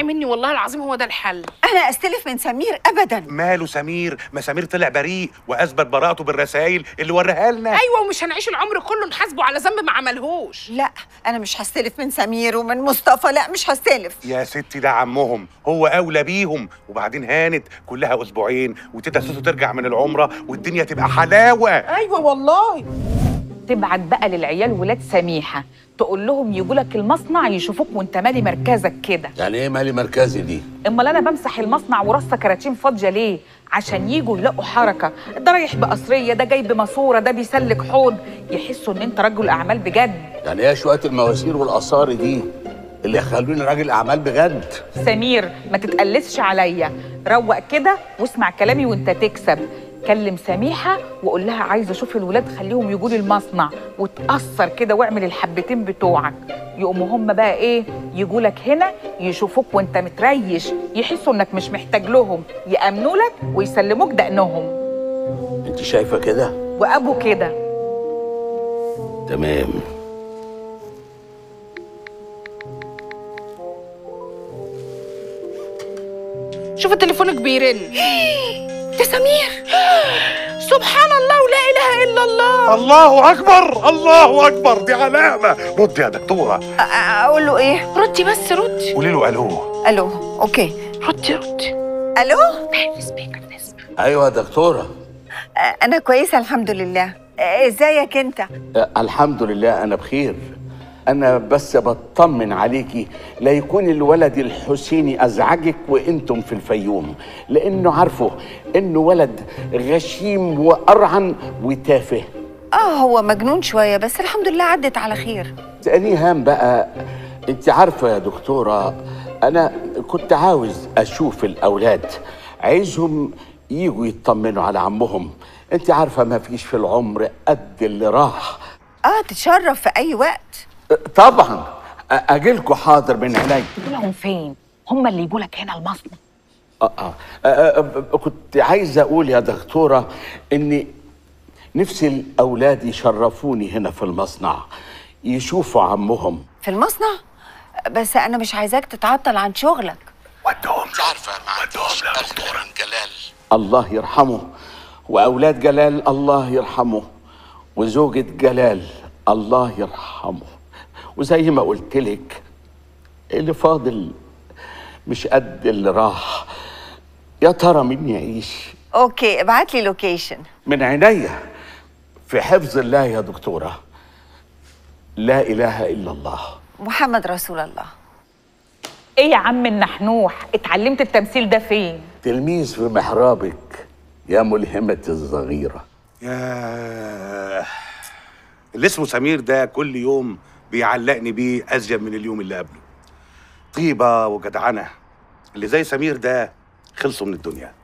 مني والله العظيم هو ده الحل انا استلف من سمير ابدا ماله سمير ما سمير طلع بريء واثبت براءته بالرسائل اللي وراها لنا ايوه ومش هنعيش العمر كله نحاسبه على ذنب ما عملهوش لا انا مش هستلف من سمير ومن مصطفى لا مش هستلف يا ستي ده عمهم هو اولى بيهم وبعدين هانت كلها اسبوعين وتيتا سوسو ترجع من العمره والدنيا تبقى حلاوه ايوه والله تبعت بقى للعيال ولاد سميحه تقول لهم يجوا لك المصنع يشوفوك وانت مالي مركزك كده يعني ايه مالي مركزي دي امال انا بمسح المصنع ورصه كراتين فاضيه ليه عشان يجوا يلاقوا حركه ده رايح بقصريه ده جاي بماسوره ده بيسلك حوض يحسوا ان انت رجل اعمال بجد يعني ايه شويه المواسير والاثار دي اللي يخلوني راجل اعمال بجد سمير ما تتقلسش عليا روق كده واسمع كلامي وانت تكسب كلم سميحه وقول لها عايزه اشوف الولاد خليهم يجوا لي المصنع وتاثر كده واعمل الحبتين بتوعك يقوموا هم بقى ايه يجوا لك هنا يشوفوك وانت متريش يحسوا انك مش محتاج لهم يامنوا لك ويسلموك دقنهم انت شايفه كده وابو كده تمام شوف تليفونك بيرن ده سمير سبحان الله ولا اله الا الله الله اكبر الله اكبر دي علامه رد يا دكتوره أ- اقول له ايه ردي بس ردي قولي له الو الو اوكي ردي ردي الو سبيكر نسمع ايوه يا دكتوره أ- انا كويسه الحمد لله أ- ازيك انت أه، الحمد لله انا بخير انا بس بطمن عليكي لا يكون الولد الحسيني ازعجك وانتم في الفيوم لانه عارفه انه ولد غشيم وارعن وتافه اه هو مجنون شويه بس الحمد لله عدت على خير تاني هام بقى انت عارفه يا دكتوره انا كنت عاوز اشوف الاولاد عايزهم يجوا يطمنوا على عمهم انت عارفه ما فيش في العمر قد اللي راح اه تتشرف في اي وقت طبعا اجيلكوا حاضر من عيني لهم فين هم اللي يجوا لك هنا المصنع آه آه. آه آه كنت عايز اقول يا دكتوره اني نفسي الاولاد يشرفوني هنا في المصنع يشوفوا عمهم في المصنع بس انا مش عايزاك تتعطل عن شغلك ودهم انت عارفه ما عنديش اغلى من جلال الله يرحمه واولاد جلال الله يرحمه وزوجة جلال الله يرحمه وزي ما قلت لك اللي فاضل مش قد اللي راح يا ترى مين يعيش اوكي ابعت لي لوكيشن من عينيا في حفظ الله يا دكتورة لا إله إلا الله محمد رسول الله ايه يا عم النحنوح اتعلمت التمثيل ده فين تلميذ في محرابك يا ملهمة الصغيرة يا اللي اسمه سمير ده كل يوم بيعلقني بيه ازيد من اليوم اللي قبله طيبه وجدعنه اللي زي سمير ده خلصوا من الدنيا